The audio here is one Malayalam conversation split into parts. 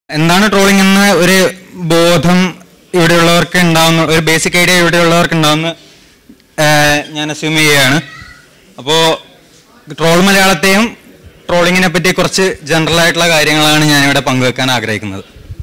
എന്താണ് ട്രോളിംഗ് എന്ന് ഒരു ബോധം ഇവിടെയുള്ളവർക്ക് ഉണ്ടാവുന്ന ഒരു ബേസിക് ഐഡിയ ഇവിടെയുള്ളവർക്ക് ഉണ്ടാവുന്ന ഞാൻ അസ്യൂം ചെയ്യുകയാണ് അപ്പോൾ ട്രോൾ മലയാളത്തെയും ട്രോളിങ്ങിനെ പറ്റി കുറച്ച് ജനറൽ ആയിട്ടുള്ള കാര്യങ്ങളാണ് ഞാനിവിടെ പങ്കുവെക്കാൻ ആഗ്രഹിക്കുന്നത്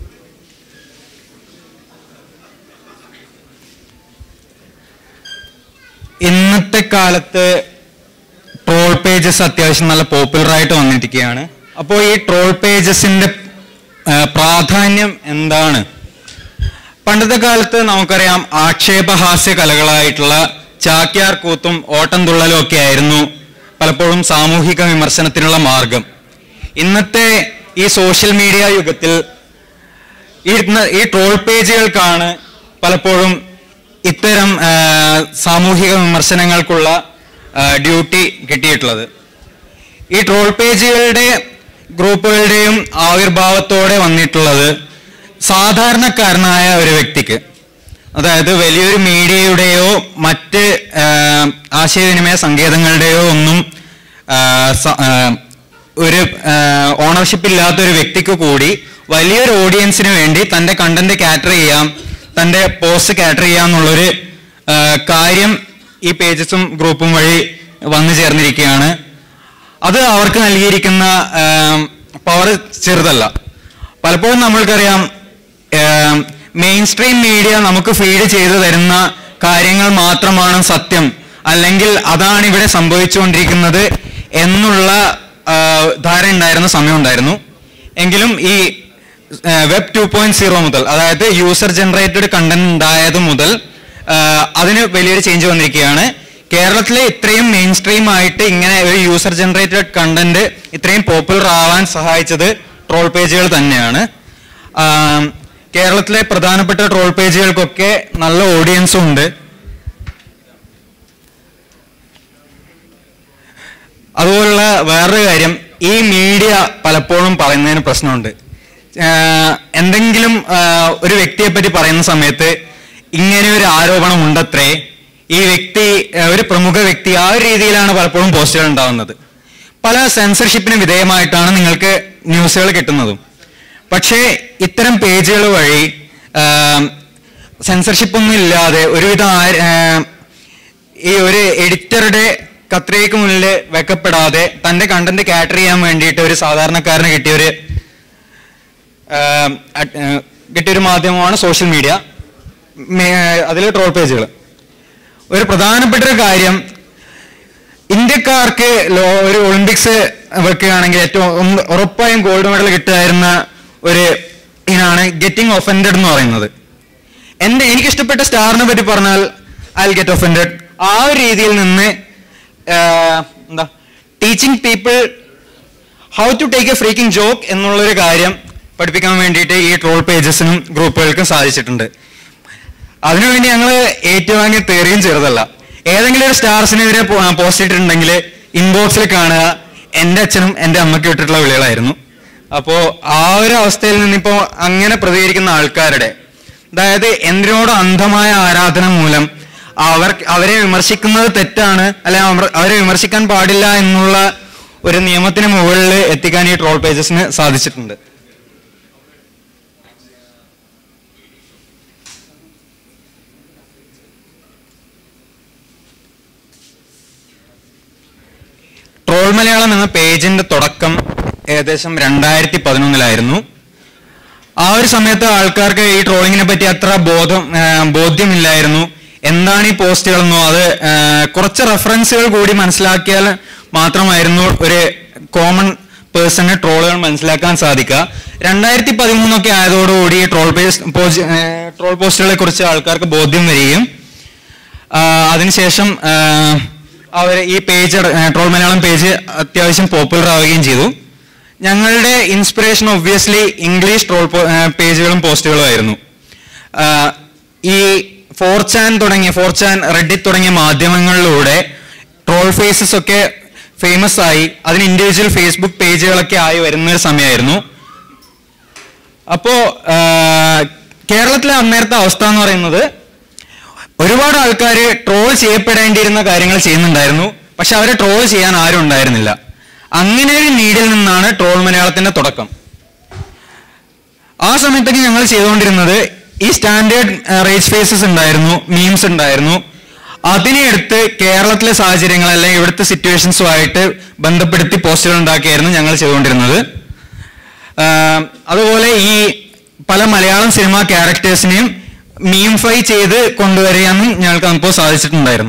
ഇന്നത്തെ കാലത്ത് ട്രോൾ പേജസ് അത്യാവശ്യം നല്ല പോപ്പുലർ ആയിട്ട് വന്നിരിക്കുകയാണ് അപ്പോൾ ഈ ട്രോൾ പേജസിന്റെ പ്രാധാന്യം എന്താണ് പണ്ടത്തെ കാലത്ത് നമുക്കറിയാം ആക്ഷേപഹാസ്യ കലകളായിട്ടുള്ള ചാക്യാർ കൂത്തും ഓട്ടം തുള്ളലും ഒക്കെ ആയിരുന്നു പലപ്പോഴും സാമൂഹിക വിമർശനത്തിനുള്ള മാർഗം ഇന്നത്തെ ഈ സോഷ്യൽ മീഡിയ യുഗത്തിൽ ഈ ഇന്ന് ഈ ട്രോൾ പേജുകൾക്കാണ് പലപ്പോഴും ഇത്തരം ആ, സാമൂഹിക വിമർശനങ്ങൾക്കുള്ള ഡ്യൂട്ടി കിട്ടിയിട്ടുള്ളത് ഈ ട്രോൾ പേജുകളുടെ ഗ്രൂപ്പുകളുടെയും ആവിർഭാവത്തോടെ വന്നിട്ടുള്ളത് സാധാരണക്കാരനായ ഒരു വ്യക്തിക്ക് അതായത് വലിയൊരു മീഡിയയുടെയോ മറ്റ് ആ, ആശയവിനിമയ സങ്കേതങ്ങളുടെയോ ഒന്നും ആ, സ- ആ, ഒരു ഓണർഷിപ്പ് ഇല്ലാത്ത ഒരു വ്യക്തിക്ക് കൂടി വലിയൊരു ഓഡിയൻസിന് വേണ്ടി തന്റെ കണ്ടന്റ് കാറ്റർ ചെയ്യാം തന്റെ പോസ്റ്റ് കാറ്റർ ചെയ്യാം എന്നുള്ളൊരു ആ, കാര്യം ഈ പേജസും ഗ്രൂപ്പും വഴി വന്നു ചേർന്നിരിക്കുകയാണ് അത് അവർക്ക് നൽകിയിരിക്കുന്ന പവർ ചെറുതല്ല പലപ്പോഴും നമ്മൾക്കറിയാം മെയിൻ സ്ട്രീം മീഡിയ നമുക്ക് ഫീഡ് ചെയ്തു തരുന്ന കാര്യങ്ങൾ മാത്രമാണ് സത്യം അല്ലെങ്കിൽ അതാണ് ഇവിടെ സംഭവിച്ചുകൊണ്ടിരിക്കുന്നത് എന്നുള്ള ആ, ധാരണ ഉണ്ടായിരുന്ന സമയം ഉണ്ടായിരുന്നു എങ്കിലും ഈ വെബ് ടു പോയിന്റ് സീറോ മുതൽ അതായത് യൂസർ ജനറേറ്റഡ് കണ്ടന്റ് ഉണ്ടായത് മുതൽ ആ, അതിന് വലിയൊരു ചേഞ്ച് വന്നിരിക്കുകയാണ് കേരളത്തിലെ ഇത്രയും മെയിൻ സ്ട്രീം ആയിട്ട് ഇങ്ങനെ ഒരു യൂസർ ജനറേറ്റഡ് കണ്ടന്റ് ഇത്രയും പോപ്പുലർ ആവാൻ സഹായിച്ചത് ട്രോൾ പേജുകൾ തന്നെയാണ് ആം, കേരളത്തിലെ പ്രധാനപ്പെട്ട ട്രോൾ പേജുകൾക്കൊക്കെ നല്ല ഓഡിയൻസും ഉണ്ട് അതുപോലുള്ള വേറൊരു കാര്യം ഈ മീഡിയ പലപ്പോഴും പറയുന്നതിന് പ്രശ്നമുണ്ട് ആഹ് എന്തെങ്കിലും ആഹ് ഒരു വ്യക്തിയെ പറ്റി പറയുന്ന സമയത്ത് ഇങ്ങനെ ഒരു ആരോപണം ഉണ്ടത്രേ ഈ വ്യക്തി ആഹ് ഒരു പ്രമുഖ വ്യക്തി ആ ഒരു രീതിയിലാണ് പലപ്പോഴും പോസ്റ്റുകൾ ഉണ്ടാവുന്നത് പല സെൻസർഷിപ്പിന് വിധേയമായിട്ടാണ് നിങ്ങൾക്ക് ന്യൂസുകൾ കിട്ടുന്നതും പക്ഷേ ഇത്തരം പേജുകൾ വഴി സെൻസർഷിപ്പ് ഒന്നും ഇല്ലാതെ ഒരുവിധം ആര്- ആഹ് ഈ ഒരു എഡിറ്ററുടെ കത്രയ്ക്ക് മുന്നിൽ വെക്കപ്പെടാതെ തന്റെ കണ്ടന്റ് കാറ്റർ ചെയ്യാൻ വേണ്ടിയിട്ട് ഒരു സാധാരണക്കാരന് കിട്ടിയൊരു ആഹ് അഡ്- ആഹ് കിട്ടിയൊരു മാധ്യമമാണ് സോഷ്യൽ മീഡിയ അതിൽ ട്രോൾ പേജുകൾ ഒരു പ്രധാനപ്പെട്ട ഒരു കാര്യം ഇന്ത്യക്കാർക്ക് ലോ ഒരു ഒളിമ്പിക്സ് വെക്കുകയാണെങ്കിൽ ഏറ്റവും ഒന്ന് ഉറപ്പായും ഗോൾഡ് മെഡൽ കിട്ടുമായിരുന്ന ഒരു ഇനാണ് ഗെറ്റിംഗ് ഒഫൻഡഡ് എന്ന് പറയുന്നത് എന്റെ എനിക്ക് ഇഷ്ടപ്പെട്ട സ്റ്റാറിനെ പറ്റി പറഞ്ഞാൽ ഐ ഗെറ്റ് ഒഫൻഡഡ് ആ ഒരു രീതിയിൽ നിന്ന് ആഹ്, എന്താ teaching people how to take a freaking joke എന്നുള്ളൊരു കാര്യം പഠിപ്പിക്കാൻ വേണ്ടിയിട്ട് ഈ ട്രോൾ പേജസിനും ഗ്രൂപ്പുകൾക്കും സാധിച്ചിട്ടുണ്ട് അതിനുവേണ്ടി ഞങ്ങൾ ഏറ്റുവാങ്ങിയ തേറിയും ചെറുതല്ല ഏതെങ്കിലും ഒരു സ്റ്റാർസിനെതിരെ പോസ്റ്റ് ഇട്ടിട്ടുണ്ടെങ്കിൽ ഇൻബോക്സിൽ കാണുക എൻ്റെ അച്ഛനും എൻ്റെ അമ്മയ്ക്കും ഇട്ടിട്ടുള്ള വിളികളായിരുന്നു അപ്പോൾ ആ ഒരു അവസ്ഥയിൽ നിന്നിപ്പോ അങ്ങനെ പ്രതികരിക്കുന്ന ആൾക്കാരുടെ അതായത് എന്തിനോട് അന്ധമായ ആരാധന മൂലം അവർ അവരെ വിമർശിക്കുന്നത് തെറ്റാണ് അല്ലെ അവർ- അവരെ വിമർശിക്കാൻ പാടില്ല എന്നുള്ള ഒരു നിയമത്തിന് മുകളിൽ എത്തിക്കാൻ ഈ ട്രോൾ പേജസിന് സാധിച്ചിട്ടുണ്ട് ട്രോൾ മലയാളം എന്ന പേജിന്റെ തുടക്കം ഏകദേശം രണ്ടായിരത്തി പതിനൊന്നിലായിരുന്നു ആ ഒരു സമയത്ത് ആൾക്കാർക്ക് ഈ ട്രോളിങ്ങിനെ പറ്റി അത്ര ബോധം ആ, ബോധ്യമില്ലായിരുന്നു എന്താണ് ഈ പോസ്റ്റുകളെന്നോ അത് ആ, കുറച്ച് റെഫറൻസുകൾ കൂടി മനസ്സിലാക്കിയാൽ മാത്രമായിരുന്നു ഒരു കോമൺ പേഴ്സണ് ട്രോളുകൾ മനസ്സിലാക്കാൻ സാധിക്കുക രണ്ടായിരത്തി പതിമൂന്നൊക്കെ ആയതോടുകൂടി ഈ ട്രോൾ പേജ് ട്രോൾ പോസ്റ്റുകളെ കുറിച്ച് ആൾക്കാർക്ക് ബോധ്യം വരികയും ആ, അതിനുശേഷം അവർ ഈ പേജ് ട്രോൾ മലയാളം പേജ് അത്യാവശ്യം പോപ്പുലർ ആവുകയും ചെയ്തു ഞങ്ങളുടെ ഇൻസ്പിറേഷൻ ഒബ്വിയസ്ലി ഇംഗ്ലീഷ് ട്രോൾ പേജുകളും പോസ്റ്റുകളും ആയിരുന്നു ആ, ഈ ഫോർചാൻ തുടങ്ങിയ ഫോർചാൻ റെഡിറ്റ് തുടങ്ങിയ മാധ്യമങ്ങളിലൂടെ ട്രോൾ ഫേസസ് ഒക്കെ ഫേമസ് ആയി അതിന് ഇൻഡിവിജ്വൽ ഫേസ്ബുക്ക് പേജുകളൊക്കെ ആയി വരുന്ന ഒരു സമയമായിരുന്നു അപ്പോ ആ, കേരളത്തിലെ അന്നേരത്തെ അവസ്ഥ എന്ന് പറയുന്നത് ഒരുപാട് ആൾക്കാർ ട്രോൾ ചെയ്യപ്പെടേണ്ടിയിരുന്ന കാര്യങ്ങൾ ചെയ്യുന്നുണ്ടായിരുന്നു പക്ഷെ അവരെ ട്രോൾ ചെയ്യാൻ ആരും ഉണ്ടായിരുന്നില്ല അങ്ങനെ ഒരു നീഡിൽ നിന്നാണ് ട്രോൾ മലയാളത്തിന്റെ തുടക്കം ആ സമയത്തൊക്കെ ഞങ്ങൾ ചെയ്തുകൊണ്ടിരുന്നത് ഈ സ്റ്റാൻഡേർഡ് റേസ് ഫേസസ് ഉണ്ടായിരുന്നു മീംസ് ഉണ്ടായിരുന്നു അതിനെ എടുത്ത് കേരളത്തിലെ സാഹചര്യങ്ങൾ അല്ലെങ്കിൽ ഇവിടുത്തെ സിറ്റുവേഷൻസുമായിട്ട് ബന്ധപ്പെടുത്തി പോസ്റ്റുകൾ ഉണ്ടാക്കിയായിരുന്നു ഞങ്ങൾ ചെയ്തുകൊണ്ടിരുന്നത് ആഹ് അതുപോലെ ഈ പല മലയാളം സിനിമ ക്യാരക്ടേഴ്സിനെയും മീംഫൈ ചെയ്ത് കൊണ്ടുവരികയെന്നും ഞങ്ങൾക്ക് അപ്പോൾ സാധിച്ചിട്ടുണ്ടായിരുന്നു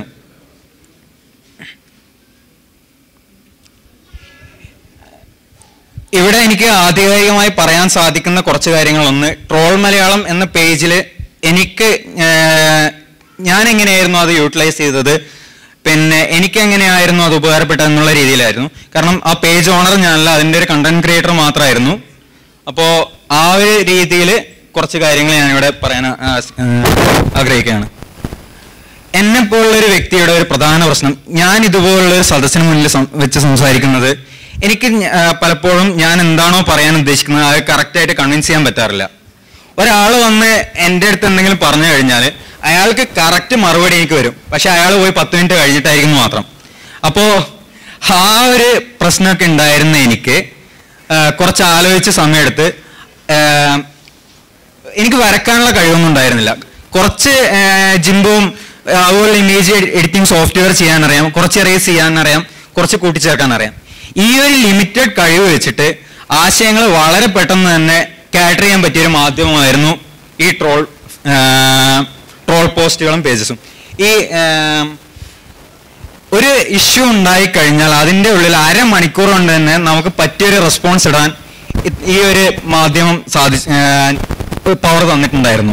ഇവിടെ എനിക്ക് ആധികാരികമായി പറയാൻ സാധിക്കുന്ന കുറച്ച് കാര്യങ്ങളൊന്ന് ട്രോൾ മലയാളം എന്ന പേജിൽ എനിക്ക് ഏഹ്, ഞാൻ എങ്ങനെയായിരുന്നു അത് യൂട്ടിലൈസ് ചെയ്തത് പിന്നെ എനിക്ക് എങ്ങനെയായിരുന്നു അത് ഉപകാരപ്പെട്ടത് എന്നുള്ള രീതിയിലായിരുന്നു കാരണം ആ പേജ് ഓണർ ഞാനല്ല അതിൻ്റെ ഒരു കണ്ടന്റ് ക്രിയേറ്റർ മാത്രമായിരുന്നു അപ്പോൾ ആ ഒരു രീതിയിൽ കുറച്ച് കാര്യങ്ങൾ ഞാനിവിടെ പറയാൻ ആ, ഏഹ്, ആഗ്രഹിക്കുകയാണ് എന്നെ പോലുള്ള ഒരു വ്യക്തിയുടെ ഒരു പ്രധാന പ്രശ്നം ഞാൻ ഇതുപോലുള്ള ഒരു സദസ്സിന് മുന്നിൽ സം- വെച്ച് സംസാരിക്കുന്നത് എനിക്ക് ഞ- ആ, പലപ്പോഴും ഞാൻ എന്താണോ പറയാൻ ഉദ്ദേശിക്കുന്നത് അത് കറക്റ്റായിട്ട് കൺവിൻസ് ചെയ്യാൻ പറ്റാറില്ല ഒരാൾ വന്ന് എൻ്റെ അടുത്ത് എന്തെങ്കിലും പറഞ്ഞു കഴിഞ്ഞാൽ അയാൾക്ക് കറക്റ്റ് മറുപടി എനിക്ക് വരും പക്ഷെ അയാൾ പോയി പത്ത് മിനിറ്റ് കഴിഞ്ഞിട്ടായിരിക്കും മാത്രം അപ്പോൾ ആ ഒരു പ്രശ്നമൊക്കെ ഉണ്ടായിരുന്ന എനിക്ക് ആ, കുറച്ച് ആലോചിച്ച സമയമെടുത്ത് ആ, എനിക്ക് വരക്കാനുള്ള കഴിവൊന്നും ഉണ്ടായിരുന്നില്ല കുറച്ച് ജിംബും അതുപോലെ ഇമേജ് എഡിറ്റിംഗ് സോഫ്റ്റ്വെയർ ചെയ്യാൻ അറിയാം കുറച്ച് റേസ് ചെയ്യാൻ അറിയാം കുറച്ച് കൂട്ടിച്ചേർക്കാൻ അറിയാം ഈ ഒരു ലിമിറ്റഡ് കഴിവ് വെച്ചിട്ട് ആശയങ്ങൾ വളരെ പെട്ടെന്ന് തന്നെ കാറ്റർ ചെയ്യാൻ പറ്റിയ ഒരു മാധ്യമമായിരുന്നു ഈ ട്രോൾ ട്രോൾ പോസ്റ്റുകളും പേജസും ഈ ആം, ഒരു ഇഷ്യൂ ഉണ്ടായി കഴിഞ്ഞാൽ അതിന്റെ ഉള്ളിൽ അരമണിക്കൂർ കൊണ്ട് തന്നെ നമുക്ക് പറ്റിയൊരു റെസ്പോൺസ് ഇടാൻ ഇ- ഈ ഒരു മാധ്യമം സാധി പവർ തന്നിട്ടുണ്ടായിരുന്നു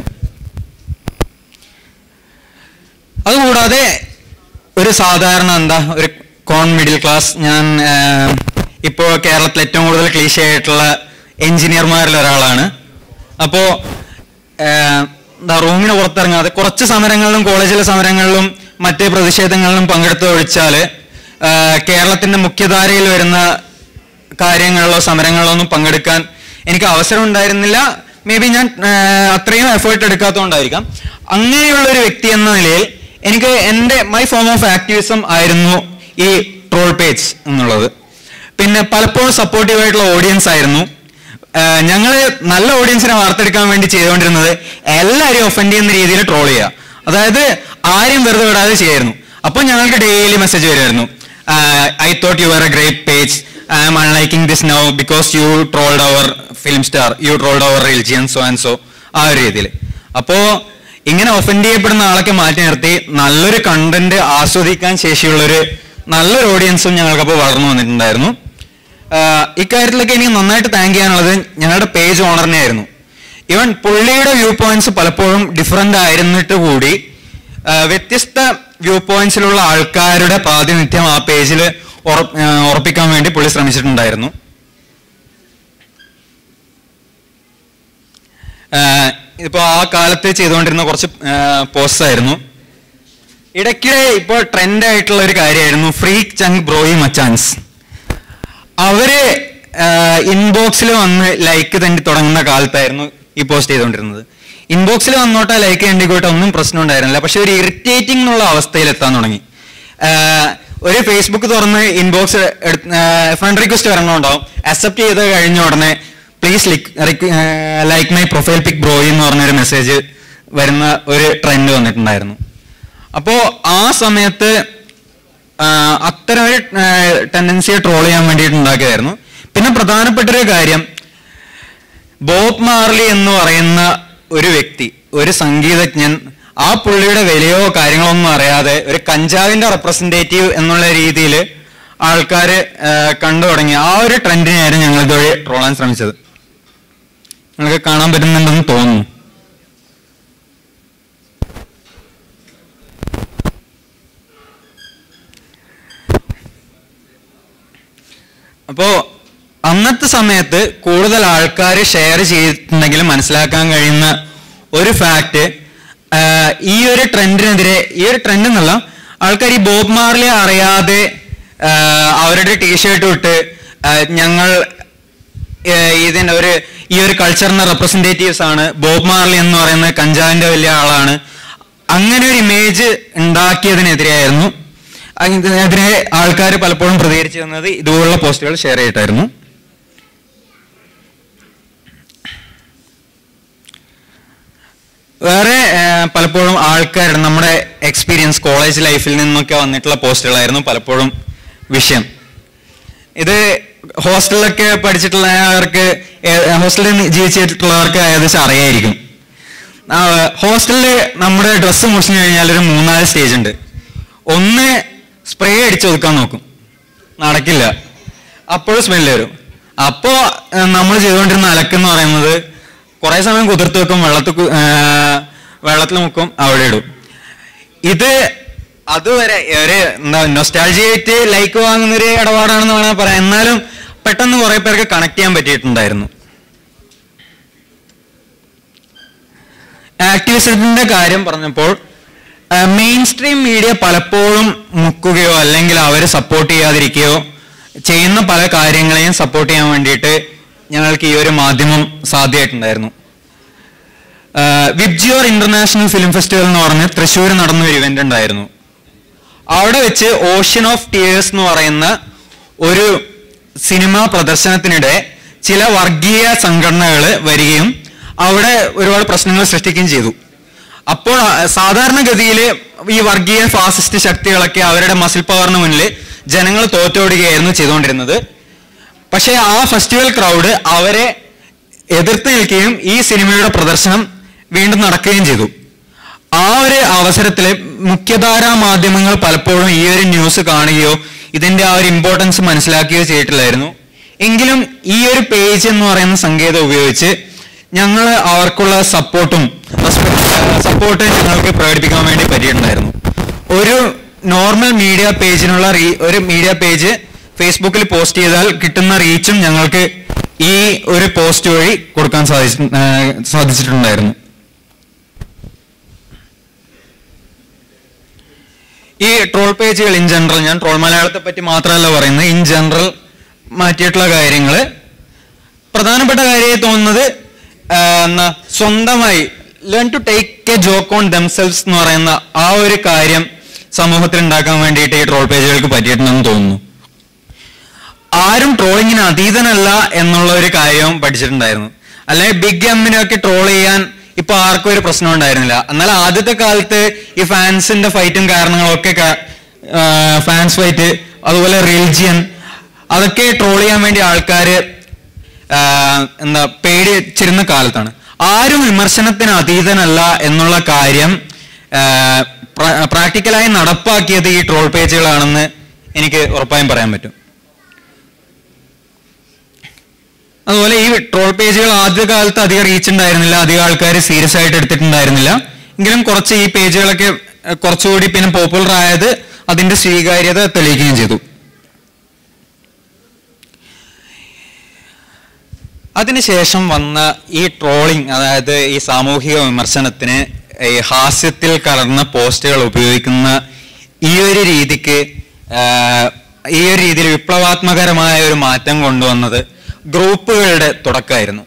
അതുകൂടാതെ ഒരു സാധാരണ എന്താ ഒരു കോൺ മിഡിൽ ക്ലാസ് ഞാൻ ഇപ്പോൾ കേരളത്തിൽ ഏറ്റവും കൂടുതൽ ക്ലീശ ആയിട്ടുള്ള എഞ്ചിനീയർമാരിൽ ഒരാളാണ് അപ്പോൾ എന്താ റൂമിന് പുറത്തിറങ്ങാതെ കുറച്ച് സമരങ്ങളിലും കോളേജിലെ സമരങ്ങളിലും മറ്റ് പ്രതിഷേധങ്ങളിലും പങ്കെടുത്ത് ഒഴിച്ചാൽ കേരളത്തിന്റെ മുഖ്യധാരയിൽ വരുന്ന കാര്യങ്ങളിലോ സമരങ്ങളിലോ ഒന്നും പങ്കെടുക്കാൻ എനിക്ക് അവസരം ഉണ്ടായിരുന്നില്ല മേ ബി ഞാൻ ആ, അത്രയും എഫേർട്ട് എടുക്കാത്തതുകൊണ്ടായിരിക്കാം അങ്ങനെയുള്ള ഒരു വ്യക്തി എന്ന നിലയിൽ എനിക്ക് എൻ്റെ മൈ ഫോം ഓഫ് ആക്ടിവിസം ആയിരുന്നു ഈ ട്രോൾ പേജ് എന്നുള്ളത് പിന്നെ പലപ്പോഴും സപ്പോർട്ടീവ് ആയിട്ടുള്ള ഓഡിയൻസ് ആയിരുന്നു ഞങ്ങൾ നല്ല ഓഡിയൻസിനെ വാർത്തെടുക്കാൻ വേണ്ടി ചെയ്തുകൊണ്ടിരുന്നത് എല്ലാവരെയും ഒഫൻഡ് ചെയ്യുന്ന രീതിയിൽ ട്രോൾ ചെയ്യുക അതായത് ആരെയും വെറുതെ വിടാതെ ചെയ്യായിരുന്നു അപ്പോൾ ഞങ്ങൾക്ക് ഡെയിലി മെസ്സേജ് വരുമായിരുന്നു I thought you are a great page I am unliking this now because you trolled our film star you trolled our religion so and so ആ ഒരു രീതിയിൽ അപ്പോ ഇങ്ങനെ ഒഫൻഡ് ചെയ്യപ്പെടുന്ന ആളൊക്കെ മാറ്റി നിർത്തി നല്ലൊരു കണ്ടന്റ് ആസ്വദിക്കാൻ ശേഷിയുള്ളൊരു നല്ലൊരു ഓഡിയൻസും ഞങ്ങൾക്കപ്പോൾ വളർന്നു വന്നിട്ടുണ്ടായിരുന്നു ആഹ് ഇക്കാര്യത്തിലൊക്കെ എനിക്ക് നന്നായിട്ട് താങ്ക് ചെയ്യാനുള്ളത് ഞങ്ങളുടെ പേജ് ഓണറിനെ ആയിരുന്നു ഇവൻ പുള്ളിയുടെ വ്യൂ പോയിന്റ്സ് പലപ്പോഴും ഡിഫറെന്റ് ആയിരുന്നിട്ട് കൂടി ആഹ് വ്യത്യസ്ത വ്യൂ പോയിന്റ്സിലുള്ള ആൾക്കാരുടെ പ്രാതിനിധ്യം ആ പേജിൽ ഉറപ്പിക്കാൻ വേണ്ടി പുള്ളി ശ്രമിച്ചിട്ടുണ്ടായിരുന്നു ആഹ് ഇപ്പൊ ആ കാലത്ത് ചെയ്തുകൊണ്ടിരുന്ന കുറച്ച് പോസ്റ്റ് ആയിരുന്നു ഇടയ്ക്കിടെ ഇപ്പോൾ ട്രെൻഡ് ആയിട്ടുള്ള ഒരു കാര്യമായിരുന്നു ഫ്രീ ചങ്ക് ബ്രോയി മച്ചാൻസ് അവര് ഇൻബോക്സിൽ വന്ന് ലൈക്ക് തന്നെ തുടങ്ങുന്ന കാലത്തായിരുന്നു ഈ പോസ്റ്റ് ചെയ്തുകൊണ്ടിരുന്നത് ഇൻബോക്സിൽ വന്നോട്ടെ ലൈക്ക് വേണ്ടിക്കോട്ടെ ഒന്നും പ്രശ്നം ഉണ്ടായിരുന്നില്ല പക്ഷെ ഒരു ഇറിറ്റേറ്റിംഗ് എന്നുള്ള അവസ്ഥയിൽ എത്താൻ തുടങ്ങി ആഹ് ഒരു ഫേസ്ബുക്ക് തുറന്ന് ഇൻബോക്സ് ഫ്രണ്ട് റിക്വസ്റ്റ് വരണമുണ്ടാവും അക്സെപ്റ്റ് ചെയ്ത് കഴിഞ്ഞ ഉടനെ please like my profile pic ബ്രോയി എന്ന് പറഞ്ഞൊരു മെസ്സേജ് വരുന്ന ഒരു ട്രെൻഡ് വന്നിട്ടുണ്ടായിരുന്നു അപ്പോ ആ സമയത്ത് ആ, അത്തരം ഒരു ടെൻഡൻസിയെ ട്രോൾ ചെയ്യാൻ വേണ്ടിയിട്ട് ഉണ്ടാക്കിയതായിരുന്നു പിന്നെ പ്രധാനപ്പെട്ട ഒരു കാര്യം ബോബ് മാർലി എന്ന് പറയുന്ന ഒരു വ്യക്തി ഒരു സംഗീതജ്ഞൻ ആ പുള്ളിയുടെ വിലയോ കാര്യങ്ങളോ ഒന്നും അറിയാതെ ഒരു കഞ്ചാവിന്റെ റെപ്രസെന്റേറ്റീവ് എന്നുള്ള രീതിയിൽ ആൾക്കാർ കണ്ടു തുടങ്ങി ആ ഒരു ട്രെൻഡിനെയായിരുന്നു ഞങ്ങൾ ഇതുവഴി ട്രോളാൻ ശ്രമിച്ചത് നിങ്ങൾക്ക് കാണാൻ പറ്റുന്നുണ്ടെന്ന് തോന്നുന്നു അപ്പോ അന്നത്തെ സമയത്ത് കൂടുതൽ ആൾക്കാർ ഷെയർ ചെയ്തിട്ടുണ്ടെങ്കിൽ മനസ്സിലാക്കാൻ കഴിയുന്ന ഒരു ഫാക്ട് ഈ ഒരു ട്രെൻഡിനെതിരെ ഈ ഒരു ട്രെൻഡ് എന്നല്ല ആൾക്കാർ ഈ ബോബ് മാർലി അറിയാതെ ആ, അവരുടെ ടീഷർട്ട് ഇട്ട് ആ, ഞങ്ങൾ ആ, ഇതിന്റെ ഒരു ഈ ഒരു കൾച്ചറിന്റെ റെപ്രസെന്റേറ്റീവ്സ് ആണ് ബോബ് മാർലി എന്ന് പറയുന്ന കഞ്ചാവിന്റെ വലിയ ആളാണ് അങ്ങനെ ഒരു ഇമേജ് ഉണ്ടാക്കിയതിനെതിരെയായിരുന്നു ഇതിനെതിരെ ആൾക്കാർ പലപ്പോഴും പ്രതികരിച്ചു തന്നത് ഇതുപോലുള്ള പോസ്റ്റുകൾ ഷെയർ ചെയ്തിട്ടായിരുന്നു പലപ്പോഴും ആൾക്കാരുടെ നമ്മുടെ എക്സ്പീരിയൻസ് കോളേജ് ലൈഫിൽ നിന്നൊക്കെ വന്നിട്ടുള്ള പോസ്റ്റുകളായിരുന്നു പലപ്പോഴും വിഷയം ഇത് ഹോസ്റ്റലിലൊക്കെ പഠിച്ചിട്ടുള്ളവർക്ക് ഹോസ്റ്റലിൽ ജീവിച്ചിട്ടുള്ളവർക്ക് ഏകദേശം അറിയായിരിക്കും ആ, ഹോസ്റ്റലിൽ നമ്മുടെ ഡ്രസ്സ് മുഷിഞ്ഞു കഴിഞ്ഞാൽ ഒരു മൂന്നാല് സ്റ്റേജ് ഉണ്ട് ഒന്ന് സ്പ്രേ അടിച്ച് ഒതുക്കാൻ നോക്കും നടക്കില്ല അപ്പോഴും സ്മെല്ല് വരും അപ്പോൾ നമ്മൾ ചെയ്തുകൊണ്ടിരുന്ന അലക്കെന്ന് പറയുന്നത് കുറേ സമയം കുതിർത്ത് വെക്കും വെള്ളത്തിൽ കു- ആ, വെള്ളത്തിൽ മുക്കും അവിടെ ഇടും ഇത് അതുവരെ ഒരു എന്താ നൊസ്റ്റാൾജിയായിട്ട് ലൈക്ക് വാങ്ങുന്ന ഒരു ഇടപാടാണെന്ന് വേണമെങ്കിൽ പറയാം എന്നാലും പെട്ടെന്ന് കുറെ പേർക്ക് കണക്ട് ചെയ്യാൻ പറ്റിയിട്ടുണ്ടായിരുന്നു ആക്ടിവിസത്തിന്റെ കാര്യം പറഞ്ഞപ്പോൾ മെയിൻ സ്ട്രീം മീഡിയ പലപ്പോഴും മുക്കുകയോ അല്ലെങ്കിൽ അവരെ സപ്പോർട്ട് ചെയ്യാതിരിക്കുകയോ ചെയ്യുന്ന പല കാര്യങ്ങളെയും സപ്പോർട്ട് ചെയ്യാൻ വേണ്ടിയിട്ട് ഞങ്ങൾക്ക് ഈ ഒരു മാധ്യമം സാധ്യമായിട്ടുണ്ടായിരുന്നു വിബ്ജിയോർ ഇന്റർനാഷണൽ ഫിലിം ഫെസ്റ്റിവൽ എന്ന് പറഞ്ഞ് തൃശ്ശൂർ നടന്ന ഒരു ഇവന്റ് ഉണ്ടായിരുന്നു അവിടെ വെച്ച് ഓഷ്യൻ ഓഫ് ടിയേഴ്സ് എന്ന് പറയുന്ന ഒരു സിനിമ പ്രദർശനത്തിനിടെ ചില വർഗീയ സംഘടനകൾ വരികയും അവിടെ ഒരുപാട് പ്രശ്നങ്ങൾ സൃഷ്ടിക്കുകയും ചെയ്തു അപ്പോൾ ആ, സാധാരണഗതിയിൽ ഈ വർഗീയ ഫാസിസ്റ്റ് ശക്തികളൊക്കെ അവരുടെ മസിൽ പവറിന് മുന്നിൽ ജനങ്ങൾ തോറ്റോടുകയായിരുന്നു ചെയ്തുകൊണ്ടിരുന്നത് പക്ഷേ ആ ഫെസ്റ്റിവൽ ക്രൗഡ് അവരെ എതിർത്ത് നിൽക്കുകയും ഈ സിനിമയുടെ പ്രദർശനം വീണ്ടും നടക്കുകയും ചെയ്തു ആ ഒരു അവസരത്തിൽ മുഖ്യധാരാ മാധ്യമങ്ങൾ പലപ്പോഴും ഈ ഒരു ന്യൂസ് കാണുകയോ ഇതിന്റെ ആ ഒരു ഇമ്പോർട്ടൻസ് മനസ്സിലാക്കുകയോ ചെയ്തിട്ടില്ലായിരുന്നു എങ്കിലും ഈ ഒരു പേജ് എന്ന് പറയുന്ന സങ്കേതം ഉപയോഗിച്ച് ഞങ്ങൾ അവർക്കുള്ള സപ്പോർട്ടും സപ്പോർട്ട് ഞങ്ങൾക്ക് പ്രകടിപ്പിക്കാൻ വേണ്ടി പറ്റിയിട്ടുണ്ടായിരുന്നു ഒരു നോർമൽ മീഡിയ പേജിനുള്ള റീ- ഒരു മീഡിയ പേജ് ഫേസ്ബുക്കിൽ പോസ്റ്റ് ചെയ്താൽ കിട്ടുന്ന റീച്ചും ഞങ്ങൾക്ക് ഈ ഒരു പോസ്റ്റ് വഴി കൊടുക്കാൻ സാധിച്ചു സാധിച്ചിട്ടുണ്ടായിരുന്നു ഈ ട്രോൾ പേജുകൾ ഇൻ ജനറൽ ഞാൻ ട്രോൾ മലയാളത്തെ പറ്റി മാത്രമല്ല പറയുന്നത് ഇൻ ജനറൽ മാറ്റിയിട്ടുള്ള കാര്യങ്ങൾ പ്രധാനപ്പെട്ട കാര്യമായി തോന്നുന്നത് ആ, എന്നാ സ്വന്തമായി learn to take a joke on themselves എന്ന് പറയുന്ന ആ ഒരു കാര്യം സമൂഹത്തിൽ ഉണ്ടാക്കാൻ വേണ്ടിയിട്ട് ഈ ട്രോൾ പേജുകൾക്ക് പറ്റിയിട്ടുണ്ടെന്ന് തോന്നുന്നു ആരും ട്രോളിങ്ങിന് അതീതനല്ല എന്നുള്ള ഒരു കാര്യവും പഠിച്ചിട്ടുണ്ടായിരുന്നു അല്ലെങ്കിൽ ബിഗ് എമ്മിനൊക്കെ ട്രോൾ ചെയ്യാൻ ഇപ്പൊ ആർക്കും ഒരു പ്രശ്നം ഉണ്ടായിരുന്നില്ല എന്നാൽ ആദ്യത്തെ കാലത്ത് ഈ ഫാൻസിന്റെ ഫൈറ്റും കാരണങ്ങളും ഒക്കെ ഫാൻസ് ഫൈറ്റ് അതുപോലെ റിലിജിയൻ അതൊക്കെ ട്രോൾ ചെയ്യാൻ വേണ്ടി ആൾക്കാര് ആ, എന്താ പേടിച്ചിരുന്ന കാലത്താണ് ആരും വിമർശനത്തിന് അതീതനല്ല എന്നുള്ള കാര്യം ആ, പ്രാക്ടിക്കലായി നടപ്പാക്കിയത് ഈ ട്രോൾ പേജുകളാണെന്ന് എനിക്ക് ഉറപ്പായും പറയാൻ പറ്റും അതുപോലെ ഈ ട്രോൾ പേജുകൾ ആദ്യകാലത്ത് അധികം റീച്ച് ഉണ്ടായിരുന്നില്ല അധികം ആൾക്കാർ സീരിയസ് ആയിട്ട് എടുത്തിട്ടുണ്ടായിരുന്നില്ല എങ്കിലും കുറച്ച് ഈ പേജുകളൊക്കെ അഹ് കുറച്ചുകൂടി പിന്നെ പോപ്പുലർ ആയത് അതിന്റെ സ്വീകാര്യത തെളിയിക്കുകയും ചെയ്തു അതിനുശേഷം വന്ന ഈ ട്രോളിംഗ് അതായത് ഈ സാമൂഹിക വിമർശനത്തിന് ഈ ഹാസ്യത്തിൽ കലർന്ന പോസ്റ്റുകൾ ഉപയോഗിക്കുന്ന ഈ ഒരു രീതിക്ക് ആഹ്, ഈ ഒരു രീതിയിൽ വിപ്ലവാത്മകരമായ ഒരു മാറ്റം കൊണ്ടുവന്നത് ഗ്രൂപ്പുകളുടെ തുടക്കമായിരുന്നു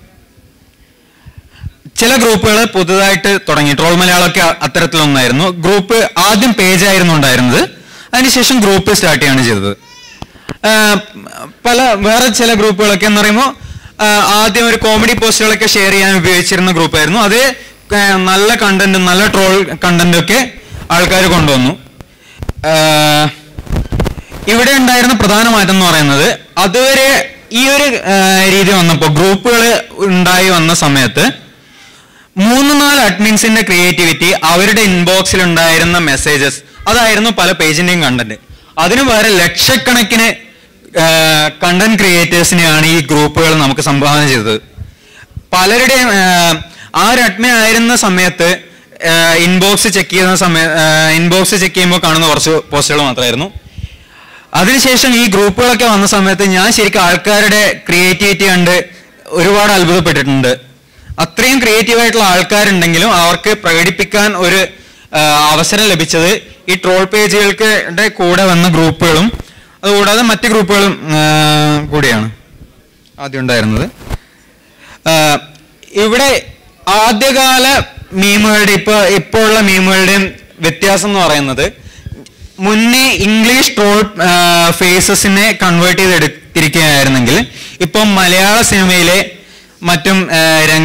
ചില ഗ്രൂപ്പുകൾ പുതുതായിട്ട് തുടങ്ങി ട്രോൾ മലയാളമൊക്കെ അത്തരത്തിലൊന്നായിരുന്നു ഗ്രൂപ്പ് ആദ്യം പേജായിരുന്നു ഉണ്ടായിരുന്നത് അതിനുശേഷം ഗ്രൂപ്പ് സ്റ്റാർട്ട് ചെയ്യാണ് ചെയ്തത് ആഹ് പല വേറെ ചില ഗ്രൂപ്പുകളൊക്കെ എന്ന് പറയുമ്പോൾ ആഹ് ആദ്യം ഒരു കോമഡി പോസ്റ്റുകളൊക്കെ ഷെയർ ചെയ്യാൻ ഉപയോഗിച്ചിരുന്ന ഗ്രൂപ്പായിരുന്നു അത് ആഹ് നല്ല കണ്ടന്റും നല്ല ട്രോൾ കണ്ടന്റും ഒക്കെ ആൾക്കാർ കൊണ്ടുവന്നു ആഹ് ഇവിടെ ഉണ്ടായിരുന്ന പ്രധാന മാറ്റം എന്ന് പറയുന്നത് അതുവരെ ഈ ഒരു ആഹ് രീതി വന്നപ്പോൾ ഗ്രൂപ്പുകൾ ഉണ്ടായി വന്ന സമയത്ത് മൂന്ന് നാല് അഡ്മിൻസിന്റെ ക്രിയേറ്റിവിറ്റി അവരുടെ ഇൻബോക്സിൽ ഉണ്ടായിരുന്ന മെസ്സേജസ് അതായിരുന്നു പല പേജിന്റെയും കണ്ടന്റ് അതിനു വേറെ ലക്ഷക്കണക്കിന് കണ്ടന്റ് ക്രിയേറ്റേഴ്സിനെയാണ് ഈ ഗ്രൂപ്പുകൾ നമുക്ക് സംഭാവന ചെയ്തത് പലരുടെയും ആഹ്, ആ ഒരു അഡ്മിൻ ആയിരുന്ന സമയത്ത് ഇൻബോക്സ് ചെക്ക് ചെയ്യുന്ന സമയ ഇൻബോക്സ് ചെക്ക് ചെയ്യുമ്പോൾ കാണുന്ന കുറച്ച് പോസ്റ്റുകൾ മാത്രമായിരുന്നു അതിനുശേഷം ഈ ഗ്രൂപ്പുകളൊക്കെ വന്ന സമയത്ത് ഞാൻ ശരിക്കും ആൾക്കാരുടെ ക്രിയേറ്റിവിറ്റി കണ്ട് ഒരുപാട് അത്ഭുതപ്പെട്ടിട്ടുണ്ട് അത്രയും ക്രിയേറ്റീവ് ആയിട്ടുള്ള ആൾക്കാരുണ്ടെങ്കിലും അവർക്ക് പ്രകടിപ്പിക്കാൻ ഒരു ആ, അവസരം ലഭിച്ചത് ഈ ട്രോൾ പേജുകൾക്ക് ടെ കൂടെ വന്ന ഗ്രൂപ്പുകളും അതുകൂടാതെ മറ്റ് ഗ്രൂപ്പുകളും ആ, കൂടിയാണ് ആദ്യം ഉണ്ടായിരുന്നത് ആ, ഇവിടെ ആദ്യകാല മീമുകളുടെ ഇപ്പൊ ഇപ്പോൾ ഉള്ള മീമുകളുടെയും വ്യത്യാസം എന്ന് പറയുന്നത് മുന്നേ ഇംഗ്ലീഷ് ട്രോൾ ഫേസസിനെ കൺവേർട്ട് ചെയ്തെടുത്തിരിക്കുകയായിരുന്നെങ്കിൽ ഇപ്പം മലയാള സിനിമയിലെ മറ്റും രംഗങ്ങൾ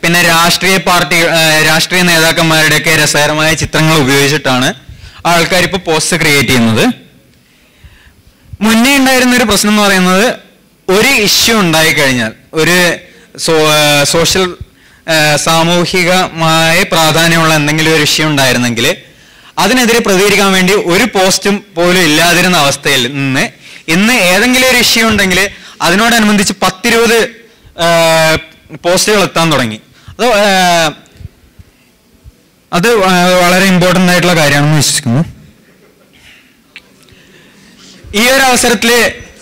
പിന്നെ രാഷ്ട്രീയ പാർട്ടി ആ, രാഷ്ട്രീയ നേതാക്കന്മാരുടെയൊക്കെ രസകരമായ ചിത്രങ്ങൾ ഉപയോഗിച്ചിട്ടാണ് ആൾക്കാർ ഇപ്പോൾ പോസ്റ്റ് ക്രിയേറ്റ് ചെയ്യുന്നത് മുന്നേ ഉണ്ടായിരുന്ന ഒരു പ്രശ്നം എന്ന് പറയുന്നത് ഒരു ഇഷ്യൂ ഉണ്ടായി കഴിഞ്ഞാൽ ഒരു സോഷ്യൽ സാമൂഹികമായ പ്രാധാന്യമുള്ള എന്തെങ്കിലും ഒരു ഇഷ്യൂ ഉണ്ടായിരുന്നെങ്കിൽ അതിനെതിരെ പ്രതികരിക്കാൻ വേണ്ടി ഒരു പോസ്റ്റും പോലും ഇല്ലാതിരുന്ന അവസ്ഥയിൽ നിന്ന് ഇന്ന് ഏതെങ്കിലും ഒരു ഇഷ്യൂ ഉണ്ടെങ്കിൽ അതിനോടനുബന്ധിച്ച് പത്തിരുപത് പോസ്റ്റുകൾ എത്താൻ തുടങ്ങി അത് ആ, അത് വ- വളരെ ഇമ്പോർട്ടൻ്റ് ആയിട്ടുള്ള കാര്യമാണെന്ന് വിശ്വസിക്കുന്നു ഈ ഒരു അവസരത്തില്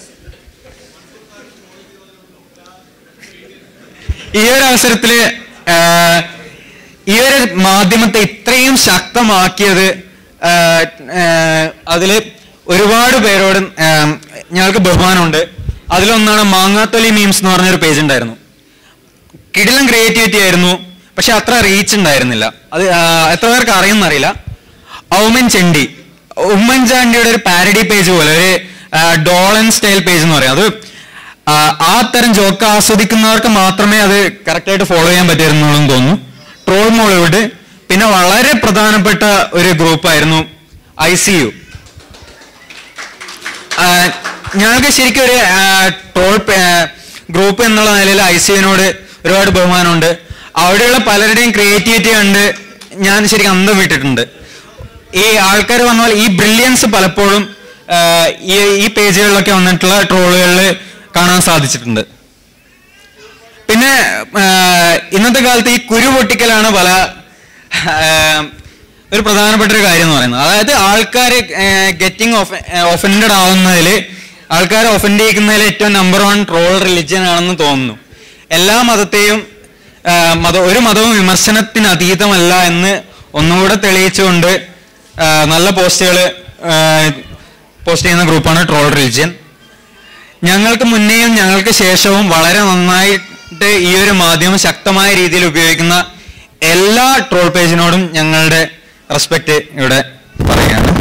ഈ ഒരു അവസരത്തില് ആ, ഈ ഒരു മാധ്യമത്തെ ഇത്രയും ശക്തമാക്കിയത് ആ, ആ, അതില് ഒരുപാട് പേരോട് ആ, ഞങ്ങൾക്ക് ബഹുമാനമുണ്ട് അതിലൊന്നാണ് മാങ്ങാത്തൊലി മീംസ് എന്ന് പറഞ്ഞൊരു പേജ് ഉണ്ടായിരുന്നു കിടിലം ക്രിയേറ്റിവിറ്റി ആയിരുന്നു പക്ഷെ അത്ര റീച്ച് ഉണ്ടായിരുന്നില്ല അത് ആ, എത്ര പേർക്ക് അറിയുമെന്നറിയില്ല ഔമൻ ചെണ്ടി ഉമ്മൻചാണ്ടിയുടെ ഒരു പാരഡി പേജ് പോലെ ഒരു ഡോളൻ സ്റ്റൈൽ പേജ് എന്ന് പറയും അത് ആ, ആ തരം ജോക്ക് ആസ്വദിക്കുന്നവർക്ക് മാത്രമേ അത് കറക്റ്റായിട്ട് ഫോളോ ചെയ്യാൻ പറ്റിയിരുന്നുള്ളൂ എന്ന് തോന്നുന്നു ട്രോൾ മോളിവുഡ് പിന്നെ വളരെ പ്രധാനപ്പെട്ട ഒരു ഗ്രൂപ്പായിരുന്നു ഐ സി യു ഞങ്ങൾക്ക് ശരിക്കും ഒരു ട്രോൾ ഗ്രൂപ്പ് എന്നുള്ള നിലയിൽ ഐ സിയുവിനോട് ഒരുപാട് ബഹുമാനമുണ്ട് അവിടെയുള്ള പലരുടെയും ക്രിയേറ്റിവിറ്റി കണ്ട് ഞാൻ ശരിക്കും അന്തം വിട്ടിട്ടുണ്ട് ഈ ആൾക്കാർ പറഞ്ഞാൽ ഈ ബ്രില്യൻസ് പലപ്പോഴും ആ, ഈ ഈ പേജുകളിലൊക്കെ വന്നിട്ടുള്ള ട്രോളുകളിൽ കാണാൻ സാധിച്ചിട്ടുണ്ട് പിന്നെ ആ, ഇന്നത്തെ കാലത്ത് ഈ കുരു പൊട്ടിക്കലാണ് പല ആ, ഒരു പ്രധാനപ്പെട്ട ഒരു കാര്യം എന്ന് പറയുന്നത് അതായത് ആൾക്കാർ ഗെറ്റിംഗ് ഒഫൻഡഡ് ആവുന്നതിൽ ആൾക്കാരെ ഒഫൻഡ് ചെയ്യിക്കുന്നതിൽ ഏറ്റവും നമ്പർ വൺ ട്രോൾ റിലിജ്യൻ ആണെന്ന് തോന്നുന്നു എല്ലാ മതത്തെയും ആ, മത ഒരു മതവും വിമർശനത്തിന് അതീതമല്ല എന്ന് ഒന്നുകൂടെ തെളിയിച്ചുകൊണ്ട് ആ, നല്ല പോസ്റ്റുകൾ പോസ്റ്റ് ചെയ്യുന്ന ഗ്രൂപ്പാണ് ട്രോൾ റിലിജ്യൻ ഞങ്ങൾക്ക് മുന്നേയും ഞങ്ങൾക്ക് ശേഷവും വളരെ നന്നായിട്ട് ഈ ഒരു മാധ്യമം ശക്തമായ രീതിയിൽ ഉപയോഗിക്കുന്ന എല്ലാ ട്രോൾ പേജിനോടും ഞങ്ങളുടെ റെസ്പെക്ട് ഇവിടെ പറയുകയാണ്